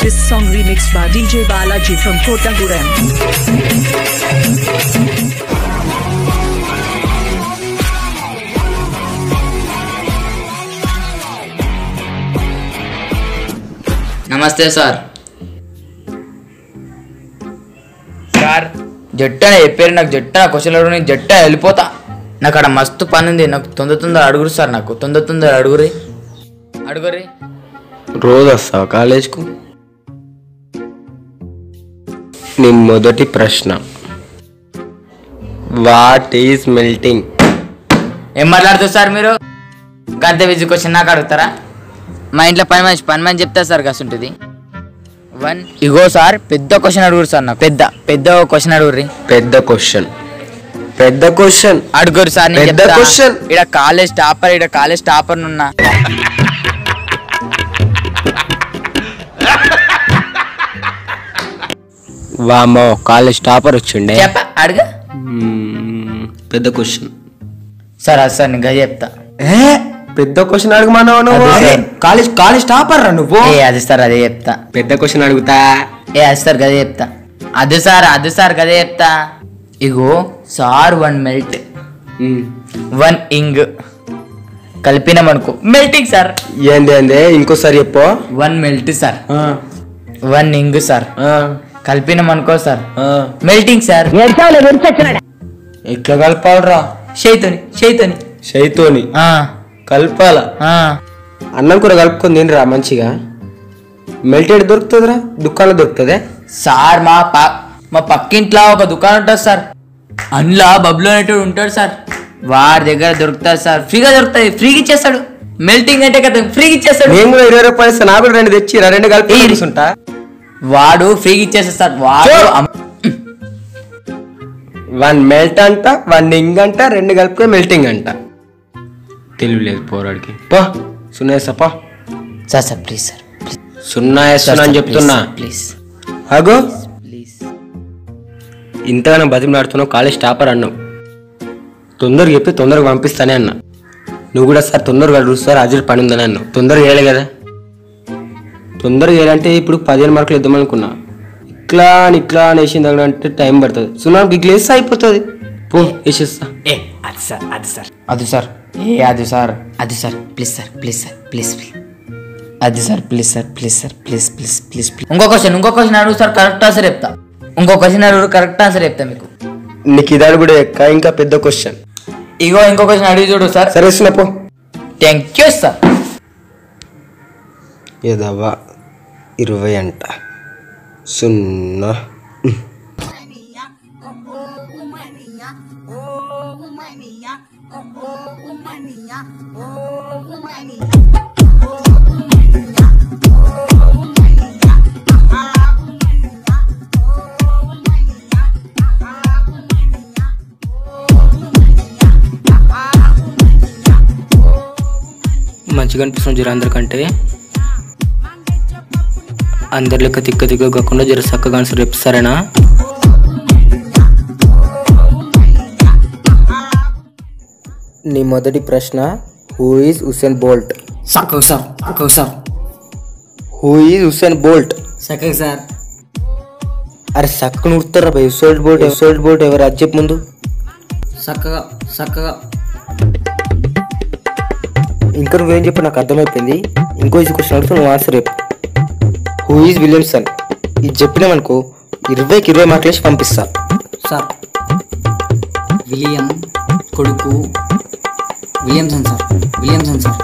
This song remixed by DJ Balaji from Kotagurem. నమస్తే sir sir జట్టు అని చెప్పారు నాకు జట్టు నా క్వశ్చన్ అడుగు నేను జట్టు వెళ్ళిపోతా నాకు అక్కడ మస్తు పని ఉంది నాకు తొందర తొందర అడుగురు సార్ నాకు తొందర తొందర అడుగురి అడుగురి రోజు వస్తావా కాలేజ్కు నీ మొదటి ప్రశ్న వాట్ ఈజ్ మెల్టింగ్ ఏం మాట్లాడుతారు సార్ మీరు గంత విజు క్వశ్చన్ నాకు అడుగుతారా మా ఇంట్లో పని మనిషి పని మనిషి చెప్తా సార్ కసుంటుంది వన్ ఇగో సార్ పెద్ద క్వశ్చన్ అడుగురు సార్ నాకు పెద్ద పెద్ద క్వశ్చన్ అడుగుర్రి పెద్ద క్వశ్చన్ పెద్ద క్వశ్చన్ అడుగురు సార్ నేను పెద్ద చెప్తా. question. ఈడ కాలేజ్ టాపర్ ఈడ కాలేజ్ టాపర్ ఉన్నా వామో కాలేజ్ టాపర్ వచ్చిండే చెప్ప అడుగు మ్మ్, పెద్ద క్వశ్చన్ సార్ అది సార్ నేను చెప్తా ఏ పెద్ద క్వశ్చన్ అడుగుమన్నావు నువ్వు అదే సార్. కాలేజ్ కాలేజ్ టాపర్ రా నువ్వు ఏ అది సార్ అదే చెప్తా పెద్ద క్వశ్చన్ అడుగుతా ఏ అది సార్ గదే చెప్తా అది సార్ అది సార్ గదే చెప్తా ఇగో సార్ వన్ మెల్ట్ మ్మ్. వన్ ఇంగ్ కలిపినామనుకో మెల్టింగ్ సార్ ఏంది ఏంది ఇంకోసారి చెప్పు వన్ మెల్ట్ సార్ ఆ, వన్ ఇంగ్ సార్ ఆ, కలిపినామనుకో సార్ ఆ. మెల్టింగ్ సార్ ఎట్లా కలపాలరా చేయితోని చేయితోని షైతోని ఆ, కలపాల ఆ. అన్నం కూర కలుపుకొని తినరా మంచిగా మెల్టెడ్ దొరుకుతుందిరా దుకాణంలో దొరుకుతుందే సార్ మా ప మా పక్కింట్లో ఒక దుకాణం ఉంటుంది సార్ అందులో బబ్లు అనేటువంటి ఉంటాడు సార్ వారి దగ్గర దొరుకుతుంది సార్ ఫ్రీగా దొరుకుతుంది ఫ్రీగా ఇచ్చేస్తాడు మెల్టింగ్ అంటే కదా ఫ్రీగా ఇచ్చేస్తాడు నేను కూడా ఇరవై రూపాయలు ఇస్తా నాకు కూడా రెండు తెచ్చిరా రెండు కలిపి ఈ- తీసుకుంటా వాడు ఫ్రీగా ఇచ్చేస్తాడు సార్ వాడు అమ్- వన్ మెల్ట్ అంట వన్ ఇంగ్ అంట రెండు కలిపితే మెల్టింగ్ అంట తెలివి లేదు పోరాడికి పో సున్నా వేస్తా పో sir sir please sir please సున్నా వేస్తున్నా అని చెప్తున్నా ప్లీజ్ అగో ప్లీజ్ ఇంతగానో బతిమలాడుతున్నావు కాలేజ్ టాపర్ అన్నావు తొందరగా చెప్పి తొందరగా పంపిస్తానే అన్నా నువ్వు కూడా సార్ తొందరగా అడుగు సార్ అజర్ పని ఉందని అన్నావు తొందరగా వేయలే కదా తొందరగా వేయాలంటే ఇప్పుడు పదిహేను మార్కులు ఇద్దాం అనుకున్నా ఇట్లా అని ఇట్లా అని వేసింది అంటే టైం పడుతుంది సున్నా గిట్ల వేస్తే అయిపోతుంది పో వేసేస్తా ఏ అది సార్ అది సార్ అది సార్ ఏ అది సార్ అది sir please sir please sir please please అది sir please sir please sir please please please please ఇంకో క్వశ్చన్ ఇంకో క్వశ్చన్ అడుగు సార్ కరెక్ట్ ఆన్సర్ చెప్తా ఇంకో క్వశ్చన్ అడుగు కరెక్ట్ ఆన్సర్ చెప్తా మీకు నీకు ఇదాడు కూడా ఎక్క ఇంకా పెద్ద క్వశ్చన్ ఇగో ఇంకో క్వశ్చన్ అడిగి చూడు సార్ సరే వేస్తున్నా పో థ్యాంక్ యూ సార్ ఏదవ్వా ఇరవై అంట సున్నా మంచిగా అనిపిస్తుంది జర అందరికంటే అందరి లెక్క తిక్క తిక్క కాకుండా జర చక్కగా ఆన్సర్ చెప్తారేనా నీ మొదటి ప్రశ్న హూ ఈజ్ హుసేన్ బోల్ట్ సక్కవు సార్ సక్కవు sir who is Usain Bolt సక్కవు సార్ అరే సక్కను ఉడతారా భయ్ హుసేన్ బోల్ట్ హుసేన్ బోల్ట్ ఎవరు అది చెప్పు ముందు చక్కగా చక్కగా ఇంకా నువ్వేం చెప్పు నాకు అర్థమైపోయింది ఇంకో ఇది క్వశ్చన్ అడుగుతూ నువ్వు ఆన్సర్ చెప్పు హూ ఈజ్ విలియమ్సన్ ఇది చెప్పినామనుకో ఇరవైకి ఇరవై మార్కులు వేసి పంపిస్తా సార్ విలియం కొడుకు విలియమ్సన్ సార్ విలియమ్సన్ సార్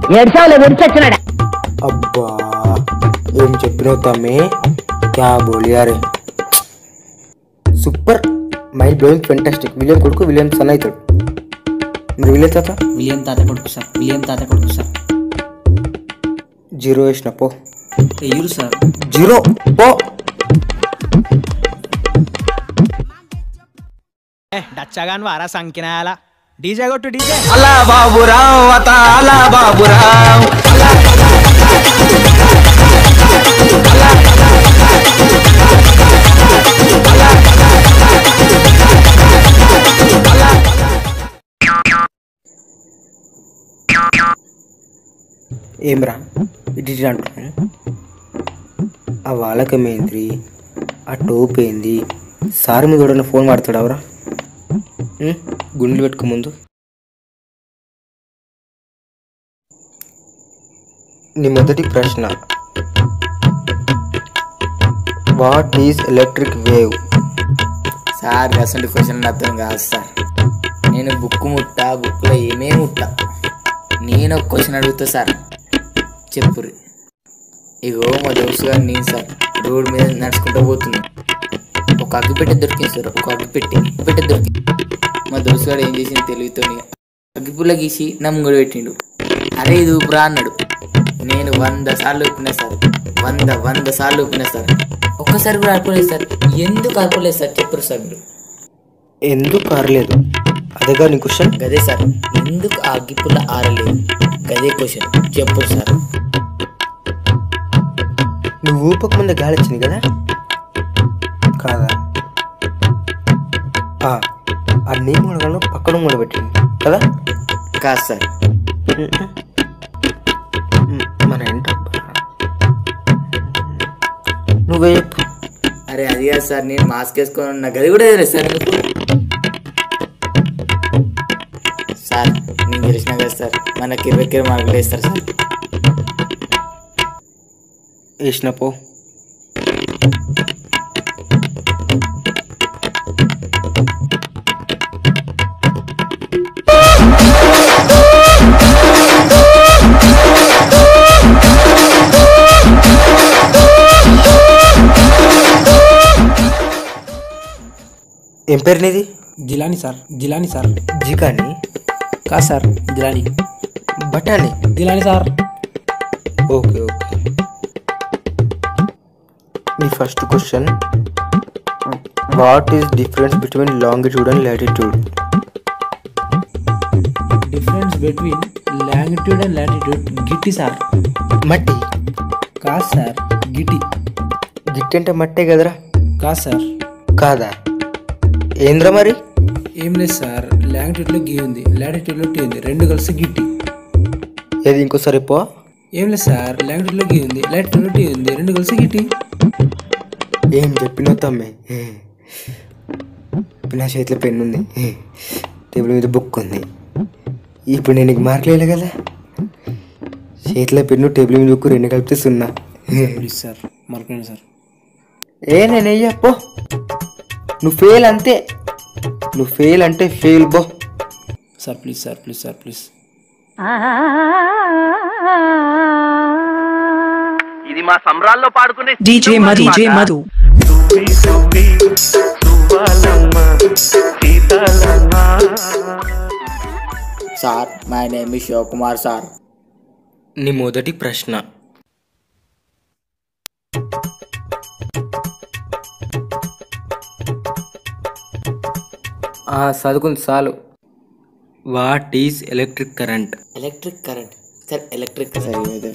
అబ్బా ఏం చెప్పినావు తమ్మి క్యా బోలియా రే super mind blowing fantastic William కొడుకు విలియం సన్ అవుతాడు మీరు విలియం తాత విలియం తాత కొడుకు సార్ విలియం తాత కొడుకు సార్ జీరో వేసిన పో ఎయ్యూరు సార్ జీరో పో డచ్చగాన్ వారా సంకినాయాల డీజే కొట్టు డీజే అలా బాబురావు అత అలా బాబురావు ఏమ్రా ఇది అంటున్నాను ఆ వాలకం ఏంది ఆ టోప్ ఏంది సార్ మీద ఎవడన్నా ఫోన్ మాడతాడు ఎవరా గుండెలు పెట్టుకో ముందు నీ మొదటి ప్రశ్న what is electric wave sir అసలు క్వశ్చన్ అర్థం కాదు సార్ నేను బుక్ ముట్టా బుక్లో ఏమేమి ముట్టా నేను ఒక క్వశ్చన్ అడుగుతా సార్ చెప్పుర్రి ఇగో మా దోస్తు గారు నేను సార్ రోడ్ మీద నడుచుకుంటూ పోతున్నా ఒక అగ్గిపెట్టె దొరికింది సార్ ఒక అగ్గిపెట్టె అగ్గిపెట్టె దొరికింది మా దోస్తు గారు ఏం చేసింది తెలివితో అగ్గిపుల్ల గీసి నా ముంగడు పెట్టిండు అరే ఇది ఊపిరా అన్నాడు నేను వంద సార్లు ఊపినా సార్ వంద వంద సార్లు ఊపినా సార్ ఒక్కసారి కూడా ఆడుకోలేదు సార్ ఎందుకు ఆడుకోలేదు సార్ చెప్పరు సార్ మీరు ఎందుకు కారలేదు అదేగా నీ క్వశ్చన్ గదే సార్ ఎందుకు ఆ అగ్గిపుల్ల ఆరలేదు గదే క్వశ్చన్ చెప్పు సార్ నువ్వు ఊపక ముందే గాలి వచ్చింది కదా కాదా ఆ, ఆ నీ మూడగలను పక్కన మూడ పెట్టింది కదా కాదు సార్ మ్, మన ఎంట నువ్వే చెప్పు అరే అది కాదు సార్ నేను మాస్క్ వేసుకొని ఉన్నా గది కూడా తెలియదు సార్ మీకు సార్ నేను తెలిసిన కదా సార్ మనకి ఇరవై కిలో మార్కులు వేస్తారు సార్ వేసిన పో ఏం పేరు నీది జిలాని సార్ జిలాని సార్ జికాని కాదు సార్ జిలాని బఠానీ జిలాని సార్ ఓకే ఓకే మీ first question what is difference between longitude and latitude difference between longitude and latitude గిట్టి సార్ మట్టి కాదు సార్ గిటి గిట్టి అంటే మట్టే కదరా కాదు సార్ కాదా ఏంద్రా మరి ఏం లేదు సార్ లాంగిట్యూడ్లో గీ ఉంది లాటిట్యూడ్లో టీ ఉంది రెండు కలిసి గిట్టి ఏది ఇంకోసారి పో ఏం లేదు సార్ లాంగిట్యూడ్లో గీ ఉంది లాటిట్యూడ్లో టీ ఉంది రెండు కలిసి గిట్టి ఏం చెప్పినావు తమ్మే ఇప్పుడు నా చేతిలో పెన్ ఉంది టేబుల్ మీద బుక్ ఉంది ఇప్పుడు నేను నీకు మార్కులు వేయలే కదా చేతిలో పెన్ను టేబుల్ మీద బుక్ రెండు కలిపితే సున్నా ప్లీజ్ సార్ మరకండి సార్ ఏ నేను వెయ్య పో నువ్వు ఫెయిల్ అంతే నువ్వు ఫెయిల్ అంటే ఫెయిల్ బో sir please sir please sir please ఇది మా సంబరాల్లో పాడుకునే DJ Madhu, DJ Madhu. Sir my name is Shivakumar sir నీ మొదటి ప్రశ్న చదువుకుంది చాలు what is electric current electric current sir electric sir ఇవైతే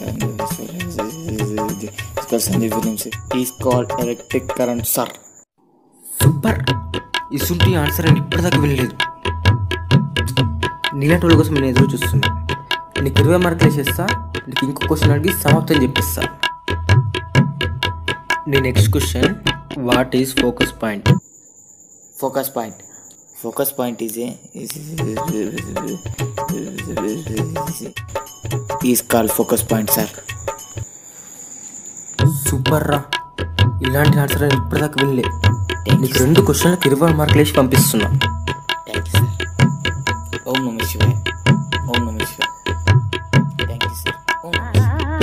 Sandeep films is called electric current sir super ఇసుంటి ఆన్సర్ అని ఇప్పటిదాకా వినలేదు నీలాంటి వాళ్ళ కోసం నేను ఎదురు చూస్తున్నా నీకు ఇరవై మార్కులు వేసేస్తా నీకు ఇంకో క్వశ్చన్ అడిగి సమాప్తం చెప్పిస్తా నీ next question what is focus point focus point focus point is is call focus point sir super రా ఇలాంటి ఆన్సర్ నేను ఇప్పటిదాకా వినలే నీకు రెండు క్వశ్చన్లకు ఇరవై మార్కులు వేసి పంపిస్తున్నా థ్యాంక్ యూ సార్ ఓం నమ శివాయ ఓం నమ శివాయ థ్యాంక్ యూ సార్ ఓం నమ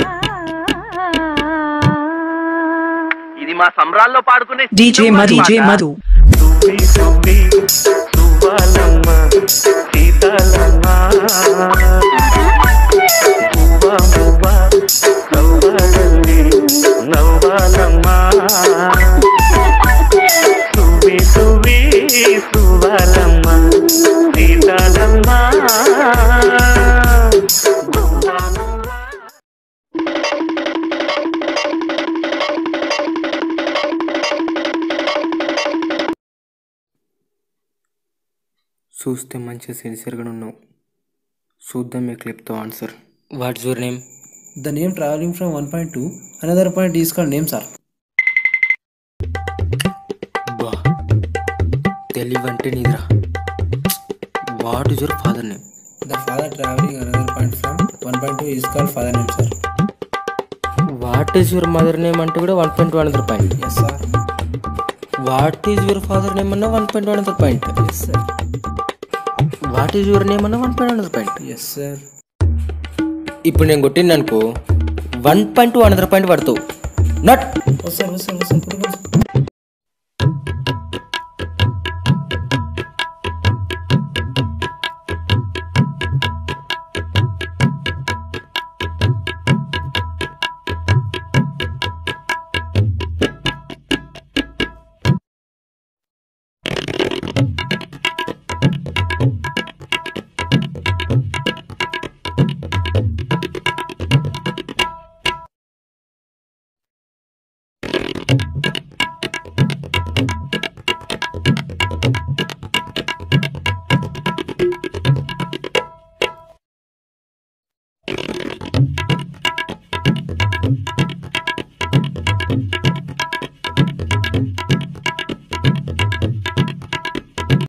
శివాయ. ఇది మా సంబరాల్లో పాడుకునే DJ Madhu, DJ Madhu. చూస్తే మంచిగా సిన్సియర్గా ఉన్నావు చూద్దాం మీ క్లిప్తో answer what's your name The name traveling from 1.2 another point is called name, sir. బా తెలివంటే నీదిరా what is your father name The father traveling another point from 1.2 is called father name, sir. What is your mother name అంటే కూడా one point one other point Yes, sir. What is your father name అన్న one point one other point Yes, sir. What is your name అన్న one point one other point Yes, sir. ఇప్పుడు నేను కొట్టింది అనుకో one point two another point పడతావు నట్ Oh, sir, oh, sir, oh, sir.